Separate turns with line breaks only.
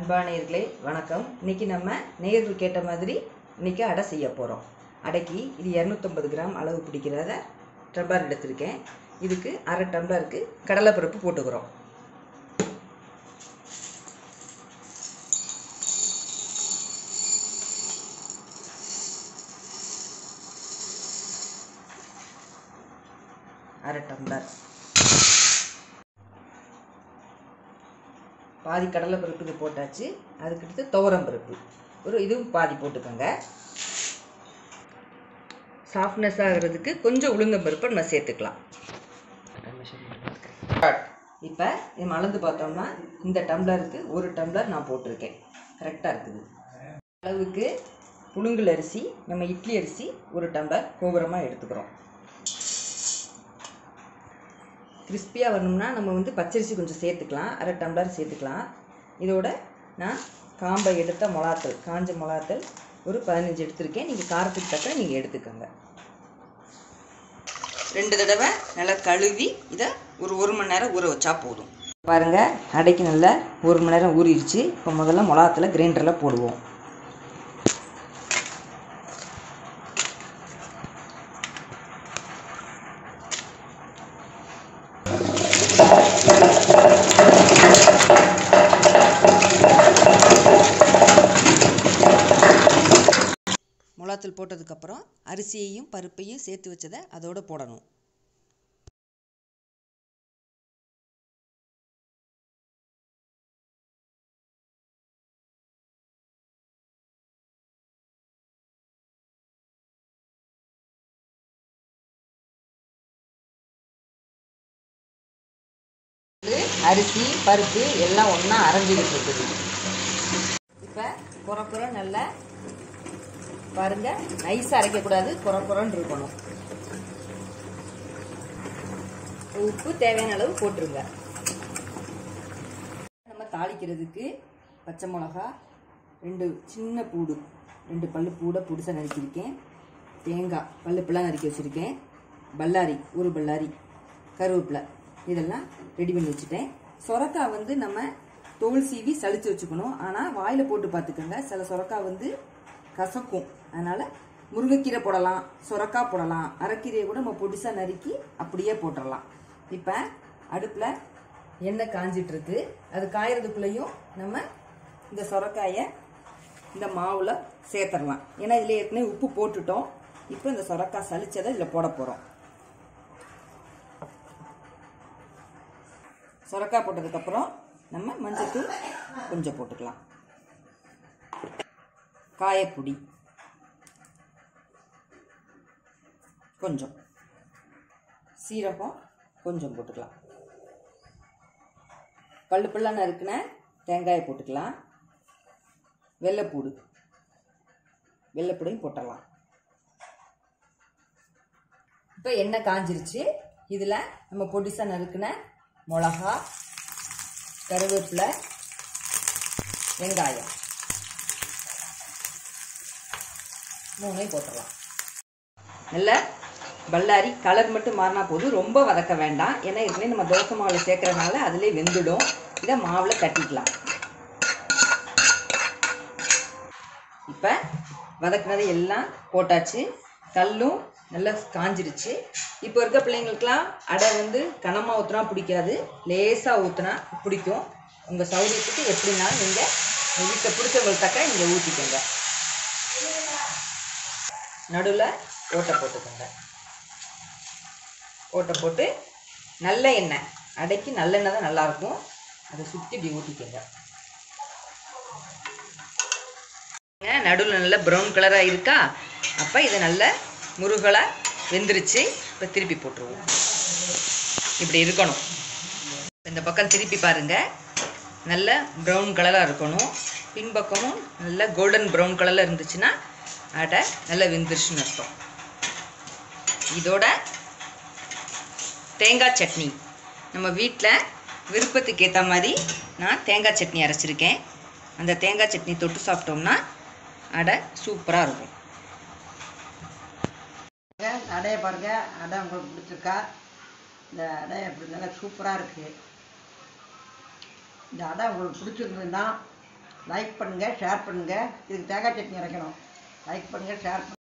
அன்பான நேயர்களே வணக்கம் இன்னைக்கு நம்ம நேயர்கள் கேட்ட மாதிரி இன்னைக்கு அடை செய்ய போகிறோம் அடைக்கு இது இரநூத்தம்பது கிராம் அளவு பிடிக்கிறத டம்ளர் எடுத்திருக்கேன் இதுக்கு அரை டம்ளருக்கு கடலைப்பருப்பு போட்டுக்கிறோம் அரை டம்ளர் பாதி கடலை பருப்புக்கு போட்டாச்சு அதுக்கடுத்து துவரம் பருப்பு ஒரு இதுவும் பாதி போட்டுக்கோங்க சாஃப்ட்னஸ் ஆகிறதுக்கு கொஞ்சம் உளுந்தம் பருப்பை நம்ம சேர்த்துக்கலாம் இப்போ இது மலர்ந்து பார்த்தோம்னா இந்த டம்ளருக்கு ஒரு டம்ளர் நான் போட்டிருக்கேன் கரெக்டாக இருக்குது அளவுக்கு புழுங்கல் அரிசி நம்ம இட்லி அரிசி ஒரு டம்ளர் கோபுரமாக எடுத்துக்கிறோம் கிறிஸ்பியாக வரணும்னா நம்ம வந்து பச்சரிசி கொஞ்சம் சேர்த்துக்கலாம் அரை டம்ளர் சேர்த்துக்கலாம் இதோட நான் காம்பை எடுத்த மொளாத்தல் காஞ்ச மொளாத்தல் ஒரு பதினஞ்சு எடுத்திருக்கேன் நீங்கள் காரத்துக்கு தக்க நீங்கள் எடுத்துக்கோங்க ரெண்டு தடவை நல்லா கழுவி இதை ஒரு ஒரு மணி நேரம் ஊற வச்சா போதும் பாருங்கள் அடைக்கு நல்லா ஒரு மணி நேரம் ஊறிடுச்சு இப்போ முதல்ல மொளாத்தில் கிரைண்டரில் போடுவோம் மிளகாத்தூள் போட்டதுக்கப்புறம் அரிசியையும் பருப்பையும் சேர்த்து வச்சதை அதோட போடணும் அரிசி பருப்பு எல்லாம் ஒன்றா அரைஞ்சிக்கிட்டு இருக்குது இப்போ குறை குறை நல்லா பாருங்க நைஸாக அரைக்கக்கூடாது குறை குறைன்னு இருக்கணும் உப்பு தேவையான அளவு போட்டுருங்க நம்ம தாளிக்கிறதுக்கு பச்சை மிளகா ரெண்டு சின்ன பூடு ரெண்டு பல்லு பூடை புதுசாக நறுக்கியிருக்கேன் தேங்காய் பல்லு பிள்ளாக நறுக்கி வச்சுருக்கேன் பல்லாரி ஒரு பல்லாரி கருவேப்பிலை இதெல்லாம் ரெடி பண்ணி வச்சுட்டேன் சொரக்காய் வந்து நம்ம தோல் சீவி சளிச்சு வச்சுக்கணும் ஆனால் வாயில் போட்டு பார்த்துக்கோங்க சில சொரக்காய் வந்து கசக்கும் அதனால் முருங்கைக்கீரை போடலாம் சுரக்காய் போடலாம் அரைக்கீரையை கூட நம்ம பொடிசாக நறுக்கி அப்படியே போட்டுடலாம் இப்போ அடுப்பில் எண்ணெய் காஞ்சிட்ருக்கு அது காயறதுக்குள்ளேயும் நம்ம இந்த சொரக்காயை இந்த மாவில் சேர்த்துடலாம் ஏன்னா இதில் ஏற்கனவே உப்பு போட்டுட்டோம் இப்போ இந்த சொரக்காய் சளிச்சதை இதில் போட போகிறோம் சொரக்காய் போட்டதுக்கப்புறம் நம்ம மஞ்சத்தூள் கொஞ்சம் போட்டுக்கலாம் காயப்பொடி கொஞ்சம் சீரகம் கொஞ்சம் போட்டுக்கலாம் பல்லு பல்லான இருக்குன தேங்காயை போட்டுக்கலாம் வெள்ளைப்பூடு வெள்ளைப்பூடையும் போட்டுடலாம் இப்போ எண்ணெய் காஞ்சிருச்சு இதில் நம்ம பொடிசாக நறுக்குன மிளகா கருவேப்பிலை வெங்காயம் மூணையும் போட்டுடலாம் நல்ல பல்லாரி கலர் மட்டும் மாறினா போதும் ரொம்ப வதக்க வேண்டாம் ஏன்னா ஏற்கனவே நம்ம தோசை மாவில் சேர்க்கறதுனால அதிலே வெந்துடும் இதை மாவில் தட்டிக்கலாம் இப்போ வதக்குனது எல்லாம் போட்டாச்சு கல்லும் நல்லா காஞ்சிருச்சு இப்போ இருக்க பிள்ளைங்களுக்கெல்லாம் அடை வந்து கனமாக ஊற்றினா பிடிக்காது லேசாக ஊற்றினா பிடிக்கும் உங்கள் சௌகரியத்துக்கு எப்படினாலும் நீங்கள் உங்கள் வீட்டில் பிடிச்சவங்களுக்கு தக்க நீங்கள் ஊற்றிக்கோங்க நடுவில் ஓட்டை போட்டுக்கோங்க ஓட்டை போட்டு நல்ல எண்ணெய் அடைக்கு நல்லெண்ணெய் தான் நல்லாயிருக்கும் அதை சுற்றி இப்படி ஊற்றிக்கோங்க நடுவில் நல்ல ப்ரௌன் கலராக இருக்கா அப்போ இதை நல்ல முருகலாக வெந்துருச்சு இப்போ திருப்பி போட்டுருவோம் இப்படி இருக்கணும் இந்த பக்கம் திருப்பி பாருங்கள் நல்ல ப்ரௌன் கலராக இருக்கணும் பின்பக்கமும் நல்ல கோல்டன் ப்ரௌன் கலரில் இருந்துச்சுன்னா அடை நல்லா வெந்துருச்சுன்னு அர்த்தம் இதோட தேங்காய் சட்னி நம்ம வீட்டில் விருப்பத்துக்கு ஏற்ற மாதிரி நான் தேங்காய் சட்னி அரைச்சிருக்கேன் அந்த தேங்காய் சட்னி தொட்டு சாப்பிட்டோம்னா அடை சூப்பராக இருக்கும்
அடையை பாருங்க அடை உங்களுக்கு பிடிச்சிருக்கா இந்த அடை அப்படி நல்லா சூப்பராக இருக்குது இந்த அடை உங்களுக்கு பிடிச்சிருந்ததுன்னா லைக் பண்ணுங்கள் ஷேர் பண்ணுங்கள் இதுக்கு தேங்காய் சட்னி அரைக்கணும் லைக் பண்ணுங்கள் ஷேர்